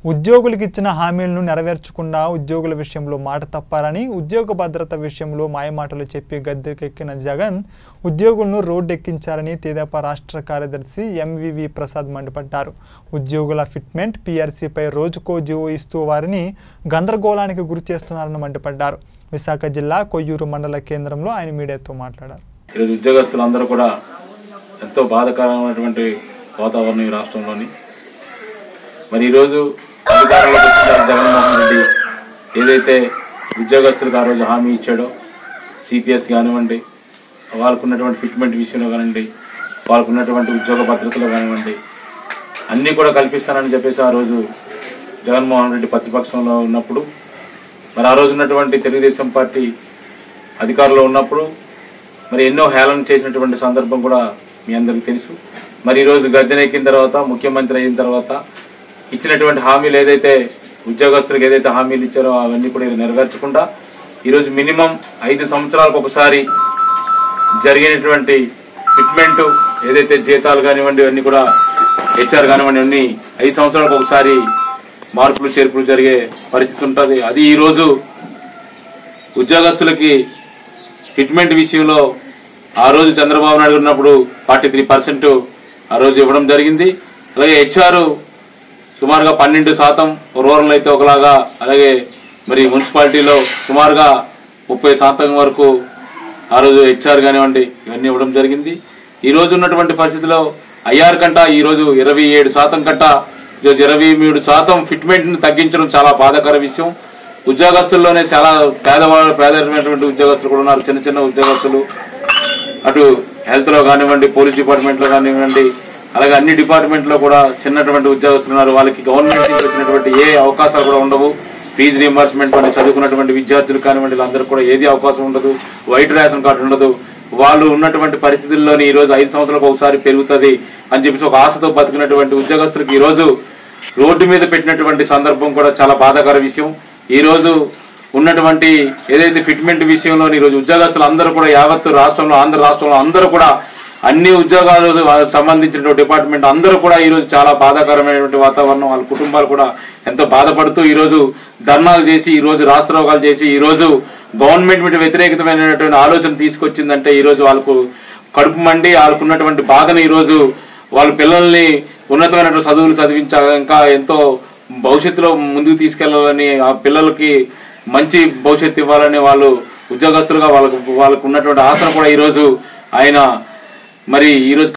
ఉద్యోగులకు ఇచ్చిన హామీలను నెరవేర్చకుండా ఉద్యోగుల విషయంలో మాట తప్పారని ఉద్యోగ భద్రత విషయంలో మాయమాటలు చెప్పి గద్దెకెక్కిన జగన్ ఉద్యోగులను రోడ్డెక్కించారని తెదేపా రాష్ట్ర కార్యదర్శి ఎంవివి ప్రసాద్ మండిపడ్డారు ఉద్యోగుల ఫిట్మెంట్ పీఆర్సీపై రోజుకో జీవో ఇస్తూ వారిని గందరగోళానికి గురి చేస్తున్నారని మండిపడ్డారు విశాఖ జిల్లా కొయ్యూరు మండల కేంద్రంలో ఆయన మీడియాతో మాట్లాడారు ఈరోజు ఉద్యోగస్తులందరూ కూడా ఎంతో బాధకరమైనటువంటి వాతావరణం ఈ రాష్ట్రంలోని మరి ఈరోజు అధికారంలోకి వచ్చిన జగన్మోహన్ రెడ్డి ఏదైతే ఉద్యోగస్తులకు ఆ రోజు హామీ ఇచ్చాడో సిపిఎస్ కానివ్వండి వాళ్ళకు ఉన్నటువంటి ఫిట్మెంట్ విషయంలో కానివ్వండి వాళ్ళకు ఉన్నటువంటి ఉద్యోగ భద్రతలో కానివ్వండి అన్నీ కూడా కల్పిస్తానని చెప్పేసి ఆ రోజు జగన్మోహన్ రెడ్డి ప్రతిపక్షంలో ఉన్నప్పుడు మరి ఆ రోజు ఉన్నటువంటి తెలుగుదేశం పార్టీ అధికారంలో ఉన్నప్పుడు మరి ఎన్నో హేళన చేసినటువంటి సందర్భం కూడా మీ అందరికీ తెలుసు మరి ఈరోజు గద్దెనెక్కిన తర్వాత ముఖ్యమంత్రి అయిన తర్వాత ఇచ్చినటువంటి హామీలు ఏదైతే ఉద్యోగస్తులకు ఏదైతే హామీలు ఇచ్చారో అవన్నీ కూడా ఇది నెరవేర్చకుండా ఈరోజు మినిమం ఐదు సంవత్సరాలకు ఒకసారి జరిగినటువంటి ఫిట్మెంట్ ఏదైతే జీతాలు కానివ్వండి ఇవన్నీ కూడా హెచ్ఆర్ కానివ్వండి అన్ని ఐదు సంవత్సరాలకు ఒకసారి మార్పులు చేర్పులు జరిగే పరిస్థితి ఉంటుంది అది ఈరోజు ఉద్యోగస్తులకి ఫిట్మెంట్ విషయంలో ఆ రోజు చంద్రబాబు నాయుడు ఉన్నప్పుడు ఫార్టీ త్రీ పర్సెంట్ ఆ రోజు ఇవ్వడం జరిగింది అలాగే హెచ్ఆర్ సుమారుగా పన్నెండు శాతం రూరల్ అయితే ఒకలాగా అలాగే మరి మున్సిపాలిటీలో సుమారుగా ముప్పై శాతం వరకు ఆ రోజు హెచ్ఆర్ కానివ్వండి ఇవన్నీ ఇవ్వడం జరిగింది ఈ రోజు ఉన్నటువంటి పరిస్థితిలో ఐఆర్ కంట ఈ రోజు ఇరవై ఏడు శాతం కంట ఈరోజు ఇరవై మూడు శాతం ఫిట్మెంట్ ని తగ్గించడం చాలా బాధాకర విషయం ఉద్యోగస్తుల్లోనే చాలా పేదవాళ్ళు పేదమైనటువంటి ఉద్యోగస్తులు కూడా ఉన్నారు చిన్న చిన్న ఉద్యోగస్తులు అటు హెల్త్ లో కానివ్వండి పోలీస్ డిపార్ట్మెంట్ లో కానివ్వండి అలాగే అన్ని డిపార్ట్మెంట్ లో కూడా చిన్నటువంటి ఉద్యోగస్తులు ఉన్నారు వాళ్ళకి గవర్నమెంట్ నుంచి వచ్చినటువంటి ఏ అవకాశాలు కూడా ఉండవు ఫీజు రీంబర్స్మెంట్ అని చదువుకున్నటువంటి విద్యార్థులు కానివ్వండి వీళ్ళందరూ కూడా ఏది అవకాశం ఉండదు వైట్ రేషన్ కార్డు ఉండదు వాళ్ళు ఉన్నటువంటి పరిస్థితుల్లోని ఈ రోజు ఐదు సంవత్సరాలకు ఒకసారి పెరుగుతుంది అని చెప్పేసి ఒక ఆశతో బతికినటువంటి ఉద్యోగస్తులకు ఈ రోజు రోడ్డు మీద పెట్టినటువంటి సందర్భం కూడా చాలా బాధాకర విషయం ఈ రోజు ఉన్నటువంటి ఏదైతే ఫిట్మెంట్ విషయంలో ఈ రోజు ఉద్యోగస్తులు అందరూ కూడా యావత్ రాష్ట్రంలో ఆంధ్ర రాష్ట్రంలో అందరూ కూడా అన్ని ఉద్యోగాలు సంబంధించిన డిపార్ట్మెంట్ అందరూ కూడా ఈ రోజు చాలా బాధాకరమైనటువంటి వాతావరణం వాళ్ళ కుటుంబాలు కూడా ఎంతో బాధపడుతూ ఈ రోజు ధర్నాలు చేసి ఈ రోజు రాష్ట్రోగాలు చేసి ఈ రోజు గవర్నమెంట్ మీద వ్యతిరేకతమైనటువంటి ఆలోచన తీసుకొచ్చిందంటే ఈ రోజు వాళ్ళకు కడుపు మండి వాళ్ళకు ఉన్నటువంటి బాధను ఈ రోజు వాళ్ళ పిల్లల్ని ఉన్నతమైనటువంటి చదువులు చదివించాక ఇంకా ఎంతో భవిష్యత్తులో ముందుకు తీసుకెళ్లాలని ఆ పిల్లలకి మంచి భవిష్యత్తు ఇవ్వాలని వాళ్ళు ఉద్యోగస్తులుగా వాళ్ళకు వాళ్ళకు ఉన్నటువంటి ఆశను కూడా ఈ రోజు ఆయన మరి ఈ రోజు